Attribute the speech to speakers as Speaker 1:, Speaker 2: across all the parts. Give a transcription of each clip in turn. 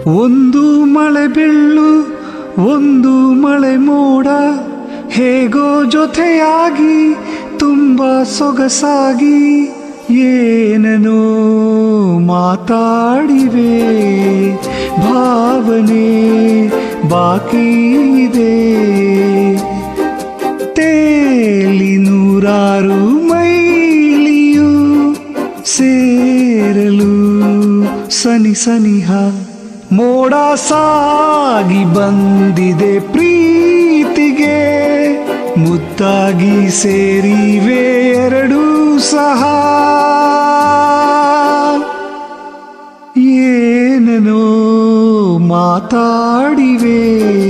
Speaker 1: ಒಂದು ಮಳೆ ಬೆಳ್ಳು ಒಂದು ಮಳೆ ಮೋಡ ಹೇಗೋ ಜೊತೆಯಾಗಿ ತುಂಬ ಸೊಗಸಾಗಿ ಏನನೋ ಮಾತಾಡಿವೆ ಭಾವನೆ ಬಾಕಿ ಇದೆ ತೇಲಿ ನೂರಾರು ಮೈಲಿಯು ಸೇರಲು ಸನಿ ಸನಿಹ ಮೋಡ ಸಾಗಿ ಬಂದಿದೆ ಪ್ರೀತಿಗೆ ಮುತ್ತಾಗಿ ಸೇರಿವೆ ಎರಡೂ ಸಹ ಏನನೋ ಮಾತಾಡಿವೆ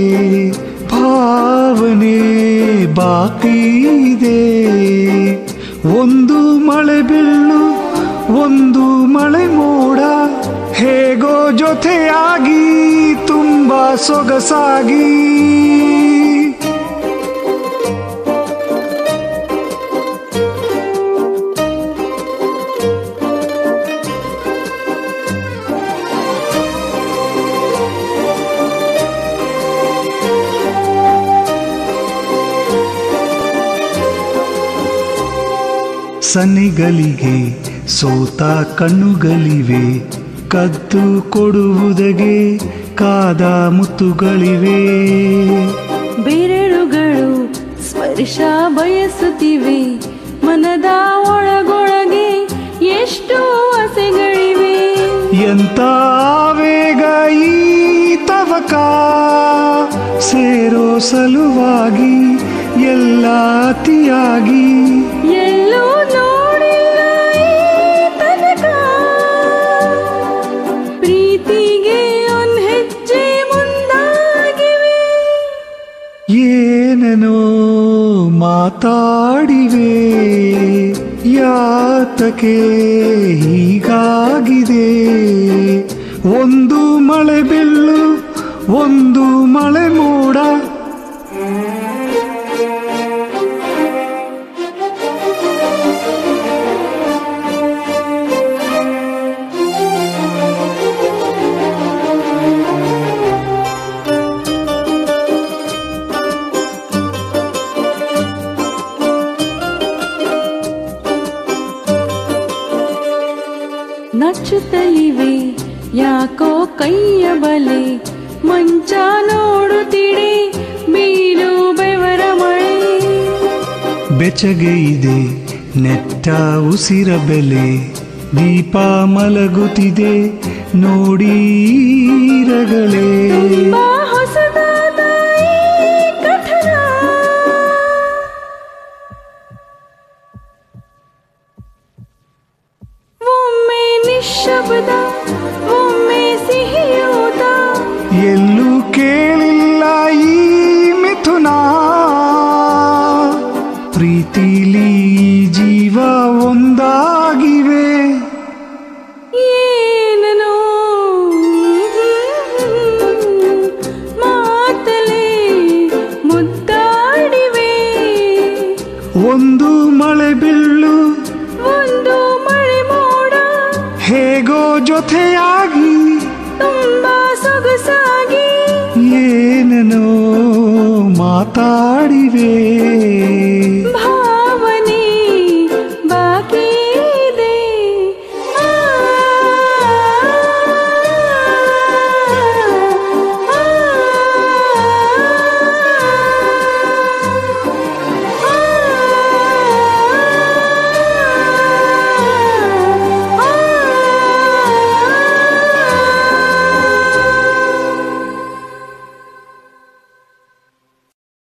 Speaker 1: ಭಾವನೆ ಬಾಕಿ ಇದೆ ಒಂದು ಮಳೆ ಬೀಳು ಒಂದು ಮಳೆ ಮೋಡ ಹೇಗೋ ಜೊತೆಯಾಗಿ ತುಂಬ ಸೊಗಸಾಗಿ ಸನ್ನಿಗಳಿಗೆ ಸೋತ ಕಣ್ಣುಗಳಿವೆ ಕದ್ದು ಕೊಡುವುದಗೆ ಕಾದ ಮುತ್ತುಗಳಿವೆ
Speaker 2: ಬೆರಳುಗಳು ಸ್ಪರ್ಶ ಬಯಸುತ್ತಿವೆ ಮನದ ಒಳಗೊಳಗೆ ಎಷ್ಟು ಆಸೆಗಳಿವೆ
Speaker 1: ಎಂತ ವೇಗ ಈ ತವಕ ಸೇರೋ ಸಲುವಾಗಿ ಎಲ್ಲ ಅತಿಯಾಗಿ
Speaker 2: ಎಲ್ಲೂ ನೋಡಿಲ್ಲ ಈ ತನಕ ಪ್ರೀತಿಗೆ ಒಂದ್ ಹೆಜ್ಜೆ ಮುಂದಾಗಿವೆ
Speaker 1: ಏನನೋ ಮಾತಾಡಿವೆ ಯಾತಕೆ ಹೀಗಾಗಿದೆ ಒಂದು ಮಳೆ ಬಿಲ್ಲು ಒಂದು ಮಳೆ ಮೋಡ
Speaker 2: ನಚ್ಚುತ್ತಲಿವೆ ಯಾಕೋ ಕೈಯ ಬಲೆ ಮಂಚ ನೋಡುತ್ತಿಡೆ ಬೀಳು ಬೆವರ ಮಳೆ
Speaker 1: ಬೆಚ್ಚಗೆ ಇದೆ ನೆಟ್ಟ ಉಸಿರ ಬೆಲೆ ದೀಪ ಮಲಗುತ್ತಿದೆ ನೋಡೀರಗಳೇ
Speaker 2: ತುಂಬಾ ಹೊಸದಾದ ಈ ಕಥನ ಒಮ್ಮೆ ನಿಶಬ್ದ ಒಮ್ಮೆ ಸಿಹಿಯೂತ
Speaker 1: ಎಲ್ಲೂ ಕೇಳಿಲ್ಲ ಈ ಮಿಥುನ ಪ್ರೀತಿಲಿ ಈ ಜೀ